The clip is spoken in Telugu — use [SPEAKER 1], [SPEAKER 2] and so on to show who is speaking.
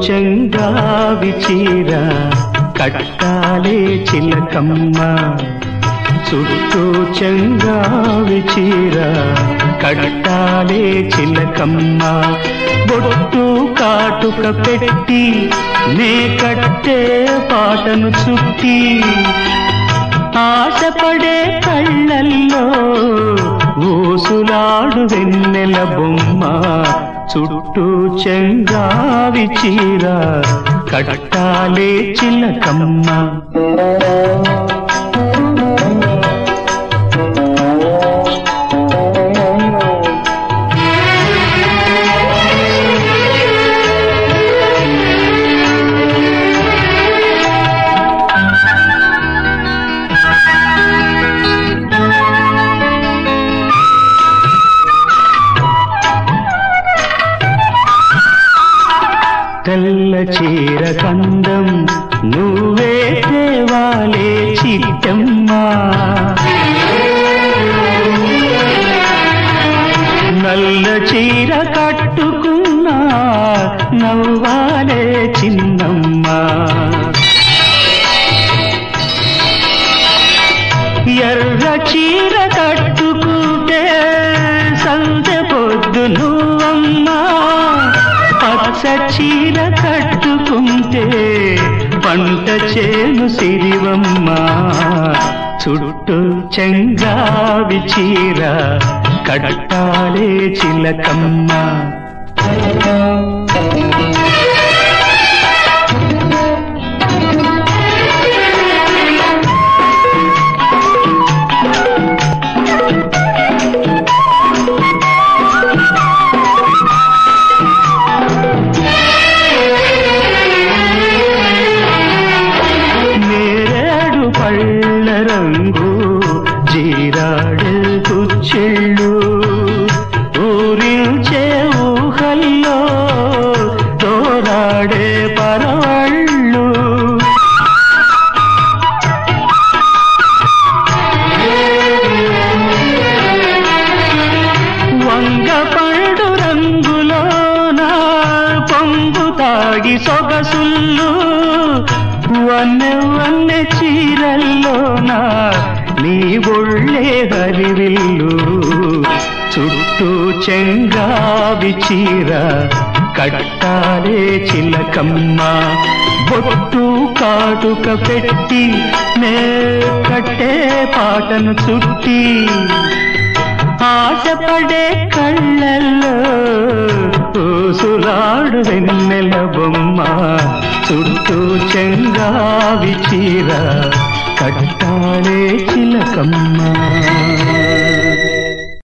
[SPEAKER 1] చెంగావి చీర కట్టాలే చిలకమ్మ చుట్టూ చెంగావి చీర కట్టాలే చిలకమ్మ బొట్టు కాటుక పెట్టి నే కట్టే పాటను చుట్టి ఆశపడే కళ్ళల్లో ఊసులాడు వెన్నెల బొమ్మ చుట్టూ చెంగావి చీర కట్టాలే చిలకమ్మ తెల్ల చీర కందం నువ్వే దేవాలే చిట్టమ్మా నల్ల చీర కట్టుకున్నా నవ్వాలే చిన్నమ్మా ఎర్ర చీర కట్టుకుంటే సందె పొద్దు నువ్వమ్మా పచ్చ చీర కట్టుకుంటే పంట చేను సిరివమ్మా చుట్టూ చెంగావి చీర కట్టాలే చిలకమ్మ నేరేడు పళ్ళ రంగు జీరాడు కుచ్చెళ్ళు ఊరిల్చే ఊహల్లో తోరాడే పరవళ్ళు వంగ పండు రంగులోన పొంగు తాగి సొగసుల్లు వన్నె వన్నె చీరల్లోన నీ ఒళ్ళే హరివిల్లు చుట్టూ చెంగావి చీర కట్టాలే చిలకమ్మ బొట్టు కాటుక పెట్టి నే కట్టే పాటను చుట్టి ఆశపడే కళ్ళల్లో ఊసులాడు వెన్నెల బొమ్మ చుట్టూ చెంగావి చీర కట్టాలే చిల